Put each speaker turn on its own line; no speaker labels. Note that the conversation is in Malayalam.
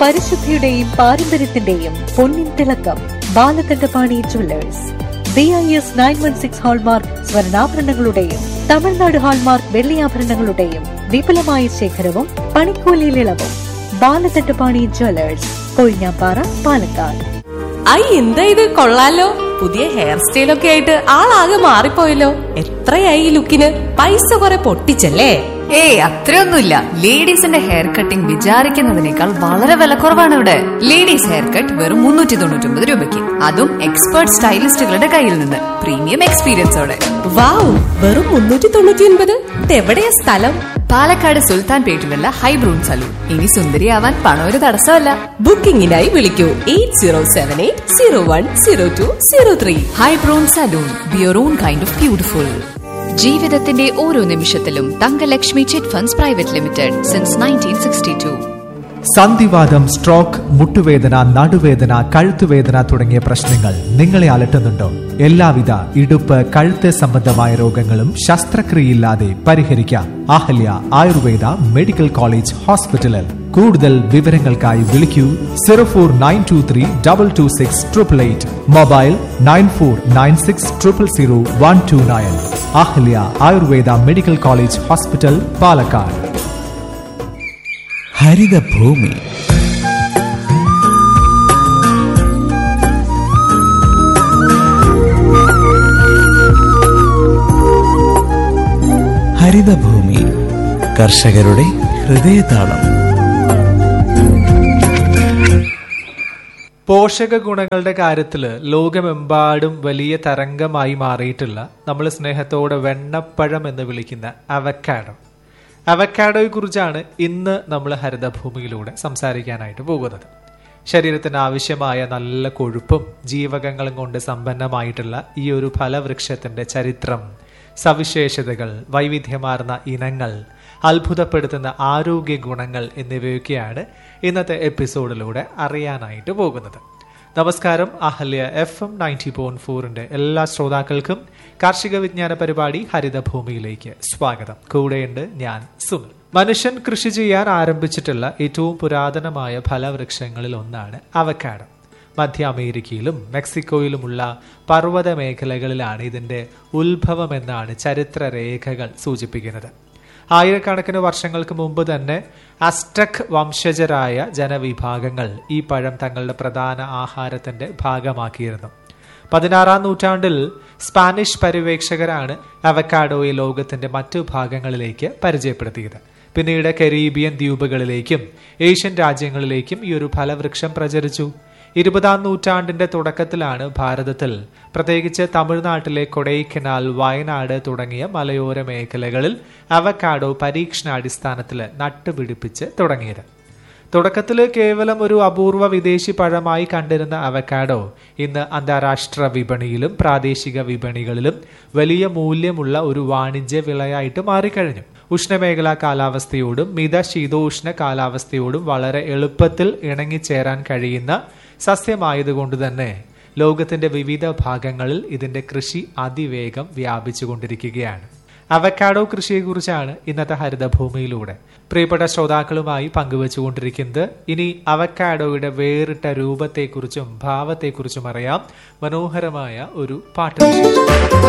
പരിശുദ്ധിയുടെയും പാരമ്പര്യത്തിന്റെയും പൊന്നിൻ തിളക്കം Balakantapani jewellers B I S nine one six hallmark സ്വർണ്ണാഭരണങ്ങളുടെയും തമിഴ്നാട് ഹാൾമാർക്ക് വെള്ളിയാഭരണങ്ങളുടെയും വിപുലമായ ശേഖരവും പണിക്കൂലിയിൽ ഇളവും ബാലകണ്ഠപാണി ജുവല്ലേഴ്സ് കൊഴിഞ്ഞാപ്പാറ പാലക്കാട്
ഐ എന്താ ഇത് കൊള്ളാലോ പുതിയ ഹെയർ സ്റ്റൈലൊക്കെ ആയിട്ട് ആളാകെ മാറിപ്പോയല്ലോ എത്രയായി ഈ ലുക്കിന് പൈസ കുറെ പൊട്ടിച്ചല്ലേ
ഏയ് അത്രയൊന്നുമില്ല ലേഡീസിന്റെ ഹെയർ കട്ടിംഗ് വിചാരിക്കുന്നതിനേക്കാൾ വളരെ വിലക്കുറവാണ് ഇവിടെ ലേഡീസ് ഹെയർ കട്ട് വെറും മുന്നൂറ്റി തൊണ്ണൂറ്റി ഒമ്പത് രൂപയ്ക്ക് അതും എക്സ്പേർട്ട് സ്റ്റൈലിസ്റ്റുകളുടെ കയ്യിൽ നിന്ന് പ്രീമിയം എക്സ്പീരിയൻസോടെ
വാവ് വെറും മുന്നൂറ്റി തൊണ്ണൂറ്റി ഒൻപത് ഇതെവിടെയാ സ്ഥലം
പാലക്കാട് സുൽത്താൻ പേട്ടിലുള്ള ഹൈബ്രൂൺ സലൂൺ ഇനി സുന്ദരിയാവാൻ പണം ഒരു തടസ്സമല്ല
ബുക്കിംഗിനായി വിളിക്കൂ eight zero seven eight zero one zero two zero three
Hybroon salon be your own kind of beautiful ജീവിതത്തിന്റെ ഓരോ നിമിഷത്തിലും Thankalakshmi chit funds private limited since nineteen sixty two
സന്ധിവാദം സ്ട്രോക്ക് മുട്ടുവേദന നടുവേദന കഴുത്തുവേദന തുടങ്ങിയ പ്രശ്നങ്ങൾ നിങ്ങളെ അലട്ടുന്നുണ്ടോ എല്ലാവിധ ഇടുപ്പ് കഴുത്ത് സംബന്ധമായ രോഗങ്ങളും ശസ്ത്രക്രിയയില്ലാതെ പരിഹരിക്കാം അഹല്യ ആയുർവേദ മെഡിക്കൽ കോളേജ് ഹോസ്പിറ്റലിൽ കൂടുതൽ വിവരങ്ങൾക്കായി വിളിക്കൂ zero four nine two three double two six triple eight mobile nine four nine six triple zero one two nine Ahalya Ayurveda medical college hospital Palakkad
Harithabhoomi Harithabhoomi കർഷകരുടെ ഹൃദയതാളം
പോഷക ഗുണങ്ങളുടെ കാര്യത്തിൽ ലോകമെമ്പാടും വലിയ തരംഗമായി മാറിയിട്ടുള്ള നമ്മൾ സ്നേഹത്തോടെ വെണ്ണപ്പഴം എന്ന് വിളിക്കുന്ന അവക്കാഡോ അവക്കാഡോയെ കുറിച്ചാണ് ഇന്ന് നമ്മൾ ഹരിതഭൂമിയിലൂടെ സംസാരിക്കാനായിട്ട് പോകുന്നത് ശരീരത്തിന് ആവശ്യമായ നല്ല കൊഴുപ്പും ജീവകങ്ങളും കൊണ്ട് സമ്പന്നമായിട്ടുള്ള ഈ ഒരു ഫലവൃക്ഷത്തിന്റെ ചരിത്രം സവിശേഷതകൾ വൈവിധ്യമാർന്ന ഇനങ്ങൾ അത്ഭുതപ്പെടുത്തുന്ന ആരോഗ്യ ഗുണങ്ങൾ എന്നിവയൊക്കെയാണ് ഇന്നത്തെ എപ്പിസോഡിലൂടെ അറിയാനായിട്ട് പോകുന്നത് നമസ്കാരം Ahalya F M ninety point ഫോറിന്റെ എല്ലാ ശ്രോതാക്കൾക്കും കാർഷിക വിജ്ഞാന പരിപാടി ഹരിതഭൂമിയിലേക്ക് സ്വാഗതം കൂടെയുണ്ട് ഞാൻ സുനിൽ മനുഷ്യൻ കൃഷി ചെയ്യാൻ ആരംഭിച്ചിട്ടുള്ള ഏറ്റവും പുരാതനമായ ഫലവൃക്ഷങ്ങളിൽ ഒന്നാണ് അവക്കാഡോ മധ്യ അമേരിക്കയിലും മെക്സിക്കോയിലുമുള്ള പർവ്വത മേഖലകളിലാണ് ഇതിന്റെ ഉത്ഭവം എന്നാണ് ചരിത്രരേഖകൾ സൂചിപ്പിക്കുന്നത് ആയിരക്കണക്കിന് വർഷങ്ങൾക്ക് മുമ്പ് തന്നെ അസ്റ്റക് വംശജരായ ജനവിഭാഗങ്ങൾ ഈ പഴം തങ്ങളുടെ പ്രധാന ആഹാരത്തിന്റെ ഭാഗമാക്കിയിരുന്നു പതിനാറാം നൂറ്റാണ്ടിൽ സ്പാനിഷ് പര്യവേക്ഷകരാണ് അവക്കാഡോയെ ലോകത്തിന്റെ മറ്റു ഭാഗങ്ങളിലേക്ക് പരിചയപ്പെടുത്തിയത് പിന്നീട് കരീബിയൻ ദ്വീപുകളിലേക്കും ഏഷ്യൻ രാജ്യങ്ങളിലേക്കും ഈ ഒരു ഫലവൃക്ഷം പ്രചരിച്ചു ഇരുപതാം നൂറ്റാണ്ടിന്റെ തുടക്കത്തിലാണ് ഭാരതത്തിൽ പ്രത്യേകിച്ച് തമിഴ്നാട്ടിലെ കൊടൈക്കനാൽ വയനാട് തുടങ്ങിയ മലയോര മേഖലകളിൽ അവക്കാഡോ പരീക്ഷണാടിസ്ഥാനത്തിൽ നട്ടുപിടിപ്പിച്ച് തുടങ്ങിയത് തുടക്കത്തിൽ കേവലം ഒരു അപൂർവ വിദേശി പഴമായി കണ്ടിരുന്ന അവക്കാഡോ ഇന്ന് അന്താരാഷ്ട്ര വിപണിയിലും പ്രാദേശിക വിപണികളിലും വലിയ മൂല്യമുള്ള ഒരു വാണിജ്യ വിളയായിട്ട് മാറിക്കഴിഞ്ഞു ഉഷ്ണമേഖലാ കാലാവസ്ഥയോടും മിത ശീതോഷ്ണ കാലാവസ്ഥയോടും വളരെ എളുപ്പത്തിൽ ഇണങ്ങിച്ചേരാൻ കഴിയുന്ന സസ്യമായതുകൊണ്ട് തന്നെ ലോകത്തിന്റെ വിവിധ ഭാഗങ്ങളിൽ ഇതിന്റെ കൃഷി അതിവേഗം വ്യാപിച്ചുകൊണ്ടിരിക്കുകയാണ് അവക്കാഡോ കൃഷിയെക്കുറിച്ചാണ് ഇന്നത്തെ ഹരിതഭൂമിയിലൂടെ പ്രിയപ്പെട്ട ശ്രോതാക്കളുമായി പങ്കുവച്ചുകൊണ്ടിരിക്കുന്നത് ഇനി അവക്കാഡോയുടെ വേറിട്ട രൂപത്തെക്കുറിച്ചും ഭാവത്തെക്കുറിച്ചും അറിയാം മനോഹരമായ ഒരു പാട്ട്